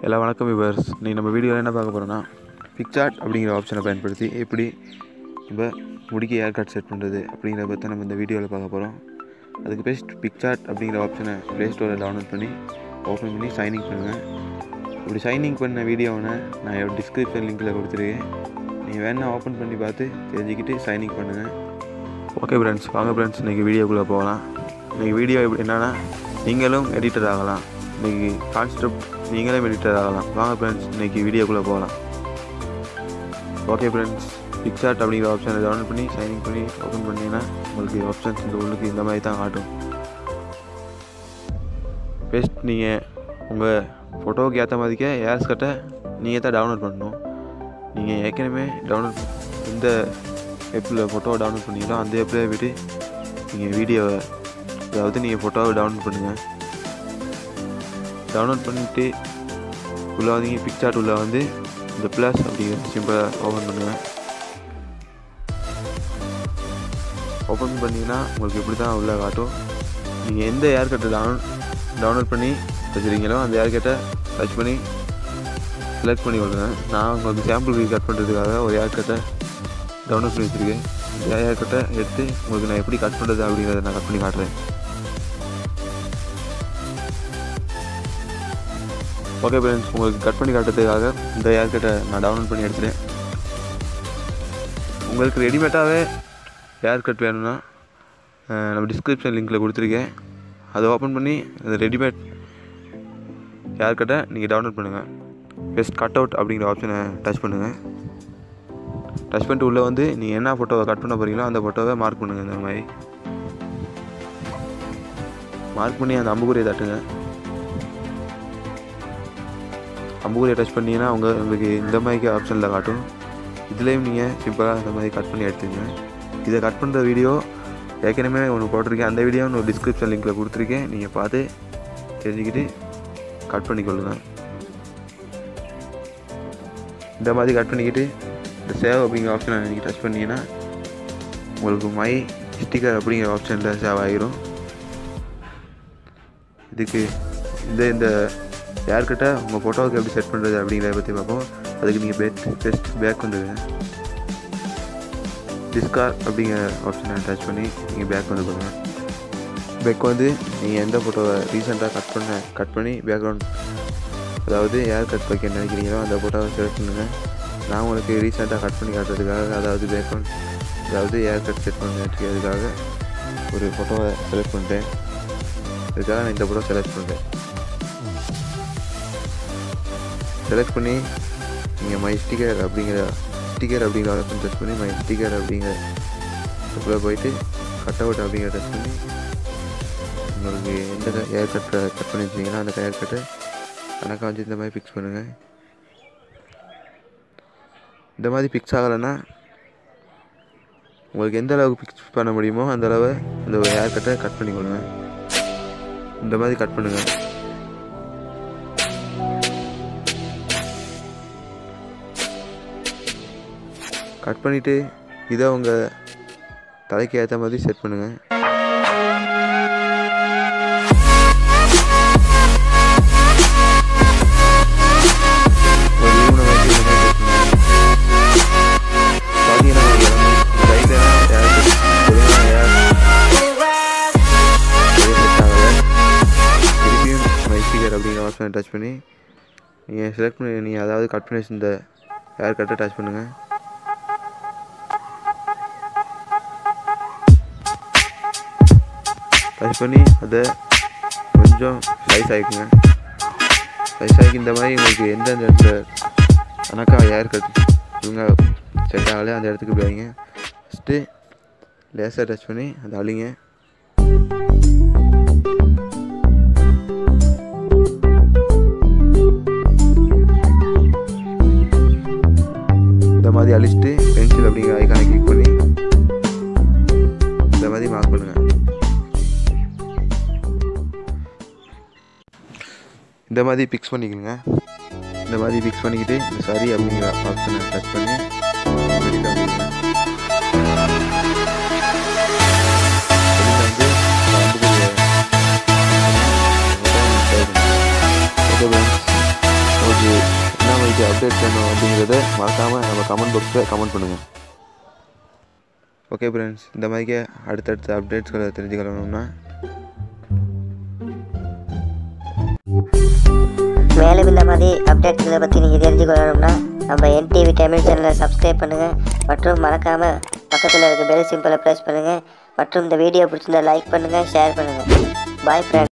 எல்லா வணக்கம் விவர்ஸ் நீ நம்ம வீடியோவில் என்ன பார்க்க போகிறோன்னா பிக்சார்ட் அப்படிங்கிற ஆப்ஷனை பயன்படுத்தி எப்படி நம்ம முடிக்க ஏர் கட் செட் பண்ணுறது அப்படிங்கிறத பற்றி நம்ம இந்த வீடியோவில் பார்க்க போகிறோம் அதுக்கு பெஸ்ட் பிக்சார்ட் அப்படிங்கிற ஆப்ஷனை ப்ளே ஸ்டோரில் டவுன்லோட் பண்ணி ஓப்பன் பண்ணி சைனிங் பண்ணுங்கள் இப்படி சைனிங் பண்ண வீடியோவை நான் டிஸ்கிரிப்ஷன் லிங்க்கில் கொடுத்துருக்கேன் நீங்கள் வேணால் ஓப்பன் பண்ணி பார்த்து தெரிஞ்சுக்கிட்டு சைனிங் பண்ணுங்கள் ஓகே ஃப்ரெண்ட்ஸ் வாங்க ஃப்ரெண்ட்ஸ் இன்றைக்கி வீடியோக்குள்ளே போகலாம் இன்றைக்கி வீடியோ எப்படி என்னென்னா நீங்களும் எடிட்டர் ஆகலாம் இன்றைக்கி கான்செப்ட் நீங்களும் எடிட்டர் ஆகலாம் வாங்க ஃப்ரெண்ட்ஸ் இன்றைக்கி வீடியோக்குள்ளே போகலாம் ஓகே ஃப்ரெண்ட்ஸ் பிக்சார்ட் அப்படிங்கிற ஆப்ஷனை டவுன்லோட் பண்ணி சைனிங் பண்ணி ஓப்பன் பண்ணிங்கன்னா உங்களுக்கு ஆப்ஷன்ஸ் இந்த உள்ளுக்கு இந்த மாதிரி தான் காட்டும் பெஸ்ட் நீங்கள் உங்கள் ஃபோட்டோவுக்கு ஏற்ற மாதிரிக்கே ஏர்ஸ் கட்டை நீங்கள் தான் டவுன்லோட் பண்ணணும் நீங்கள் ஏற்கனவே டவுன்லோட் எந்த ஆப்பில் ஃபோட்டோவை டவுன்லோட் பண்ணீங்களோ அந்த ஆப்பில் விட்டு நீங்கள் வீடியோவை அதாவது நீங்கள் ஃபோட்டோவை டவுன்லோட் பண்ணுங்கள் டவுன்லோட் பண்ணிவிட்டு உள்ளே வந்தீங்க பிக்சார்ட் உள்ளே வந்து இந்த ப்ளஸ் அப்படிங்கிற சிம்பிளாக ஓப்பன் பண்ணுங்கள் ஓப்பன் பண்ணிங்கன்னா உங்களுக்கு இப்படி தான் உள்ளே காட்டும் நீங்கள் எந்த ஏர் கட்டை டவுன் டவுன்லோட் பண்ணி வச்சுருக்கீங்களோ அந்த ஏர் கட்டை டச் பண்ணி செலக்ட் பண்ணி கொள்ளுங்க நான் உங்களுக்கு சாம்பிளுக்கு கட் பண்ணுறதுக்காக ஒரு ஏர் கட்டை டவுன்லோட் பண்ணி வச்சுருக்கேன் இந்த ஏர் கட்டை எடுத்து உங்களுக்கு நான் எப்படி கட் பண்ணுறது அப்படிங்கிறத நான் கட் பண்ணி காட்டுறேன் ஓகே ஃப்ரெண்ட்ஸ் உங்களுக்கு கட் பண்ணி காட்டுறதுக்காக இந்த ஏர் கட்டை நான் டவுன்லோட் பண்ணி எடுத்துட்டேன் உங்களுக்கு ரெடிமேடாகவே ஏர் கட் வேணும்னா அஹ், நம்ம டிஸ்கிரிப்ஷன் லிங்க்கில் கொடுத்துருக்கேன் அதை ஓப்பன் பண்ணி அந்த ரெடிமேட் ஏர் கட்டை நீங்கள் டவுன்லோட் பண்ணுங்கள் பெஸ்ட் கட் அவுட் அப்படிங்கிற ஆப்ஷனை டச் பண்ணுங்கள் டச் பண்ணிட்டு உள்ளே வந்து நீங்கள் என்ன ஃபோட்டோவை கட் பண்ண போகிறீங்களோ அந்த ஃபோட்டோவை மார்க் பண்ணுங்கள் இந்த மாதிரி மார்க் பண்ணி அந்த அம்புக்குறியை தட்டுங்க அம்புக்குறியை டச் பண்ணீங்கன்னா அவங்க உங்களுக்கு இந்த மாதிரி ஆப்ஷனில் காட்டும் இதுலேயும் நீங்கள் சிம்பிளாக இந்த மாதிரி கட் பண்ணி எடுத்துங்க இதை கட் பண்ணுற வீடியோ ஏற்கனவே ஒன்று போட்டிருக்கேன் அந்த வீடியோ ஒன்று டிஸ்கிரிப்ஷன் லிங்க்கில் கொடுத்துருக்கேன் நீங்கள் பார்த்து தெரிஞ்சுக்கிட்டு கட் பண்ணிக்கொள்ளுங்க இந்த மாதிரி கட் பண்ணிக்கிட்டு இந்த சேவ் அப்படிங்கிற ஆப்ஷனை நீங்கள் டச் பண்ணீங்கன்னா உங்களுக்கு மை ஸ்டிக்கர் அப்படிங்கிற ஆப்ஷனில் சேவ் ஆகிரும் இதுக்கு இந்த இந்த யார்கிட்ட உங்கள் ஃபோட்டோவுக்கு எப்படி செட் பண்ணுறது அப்படிங்கிறத பற்றி பார்ப்போம் அதுக்கு நீங்கள் பெட் பெஸ்ட் பேக் வந்துடுங்க டிஸ்கார் அப்படிங்கிற ஆப்ஷனை டச் பண்ணி நீங்கள் பேக் வந்து கொடுங்க பேக் வந்து நீங்கள் எந்த ஃபோட்டோவை ரீசெண்டாக கட் பண்ண கட் பண்ணி பேக்ரவுண்ட் அதாவது யார் கட் வைக்க நினைக்கிறீங்களோ அந்த ஃபோட்டோவை செலக்ட் பண்ணுங்கள் நான் உங்களுக்கு ரீசெண்டாக கட் பண்ணி காட்டுறதுக்காக அதாவது பேக்ரவுண்ட் அதாவது ஏர் கட் செட் பண்ணி வச்சுக்கிறதுக்காக ஒரு ஃபோட்டோவை செலக்ட் பண்ணிட்டேன் இதுக்காக நான் இந்த ஃபோட்டோ செலக்ட் பண்ணுறேன் செலக்ட் பண்ணி நீங்கள் மை ஸ்டிக்கர் அப்படிங்கிற ஸ்டிக்கர் அப்படிங்கிற ஆப்ஷன் டச் பண்ணி மை ஸ்டிக்கர் அப்படிங்கிற இதுக்குள்ளே போயிட்டு கட் அவுட் அப்படிங்கிற டச் பண்ணி உங்களுக்கு எந்த ஏர் கட்டை கட் பண்ணி வச்சிங்கன்னா அந்த ஏர் கட்டை கணக்காக வச்சு இந்த மாதிரி ஃபிக்ஸ் பண்ணுங்கள் இந்த மாதிரி ஃபிக்ஸ் ஆகலைன்னா உங்களுக்கு எந்த அளவுக்கு ஃபிக்ஸ் பண்ண முடியுமோ அந்த அளவு அந்த ஏர் கட்டை கட் பண்ணி கொடுங்க இந்த மாதிரி கட் பண்ணுங்கள் கட் பண்ணிவிட்டு இதை உங்கள் தலைக்கு ஏற்ற மாதிரி செட் பண்ணுங்கள் ஒரு ஈவனை வச்சு இந்த மாதிரி set பண்ணுங்க. பார்த்தீங்கன்னா உங்களுக்கு எல்லாமே side எல்லாம் air set- ஒழுங்கா air சரியா set ஆகலை. திருப்பியும் மை ஸ்டிக்கர் அப்படிங்கிற ஆப்ஷனை டச் பண்ணி நீங்கள் செலக்ட் பண்ணி நீங்கள் அதாவது கட் பண்ணி வச்சிருந்த ஏர் கட்டை டச் பண்ணுங்கள் டச் பண்ணி அதை கொஞ்சம் சைஸ் ஆகிக்குங்க சைஸ் ஆகி இந்த மாதிரி உங்களுக்கு எந்தெந்த இடத்துல கணக்காக ஏர் கட் இவங்க செட் ஆகலை அந்த இடத்துக்கு இப்படி வைங்க ஃபஸ்ட்டு லேசாக டச் பண்ணி அதை அழிங்க இந்த மாதிரி அழிச்சிட்டு பென்சில் அப்படிங்கிற ஐக்கானை கிளிக் பண்ணி இந்த மாதிரி மார்க் பண்ணுங்கள் இந்த மாதிரி பிக்ஸ் பண்ணிக்கோங்க இந்த மாதிரி பிக்ஸ் பண்ணிக்கிட்டு இந்த சரி அப்படிங்கிற ஆப்ஷனை டச் பண்ணி வெளியில் வந்துடுங்க வெளியில் வந்து இந்த அம்புக்குறிய photo மாதிரிக்கு அப்டேட் வேணும் அப்படிங்கிறத மறக்காமல் நம்ம கமெண்ட் பாக்ஸில் கமெண்ட் பண்ணுங்கள் ஓகே ஃப்ரெண்ட்ஸ் இந்த மாதிரிக்கே அடுத்தடுத்த அப்டேட்ஸ்களை தெரிஞ்சுக்கணும்னா மேலும் இந்த மாதிரி அப்டேட்களை பற்றி நீங்கள் தெரிஞ்சுக்கணும்னா நம்ம என்டிவி தமிழ் சேனலை சப்ஸ்கிரைப் பண்ணுங்கள் மற்றும் மறக்காமல் பக்கத்தில் இருக்க பெல் சிம்பிளை ப்ரெஸ் பண்ணுங்கள் மற்றும் இந்த வீடியோ பிடிச்சிருந்தா லைக் பண்ணுங்கள் ஷேர் பண்ணுங்கள் பாய் ஃப்ரெண்ட்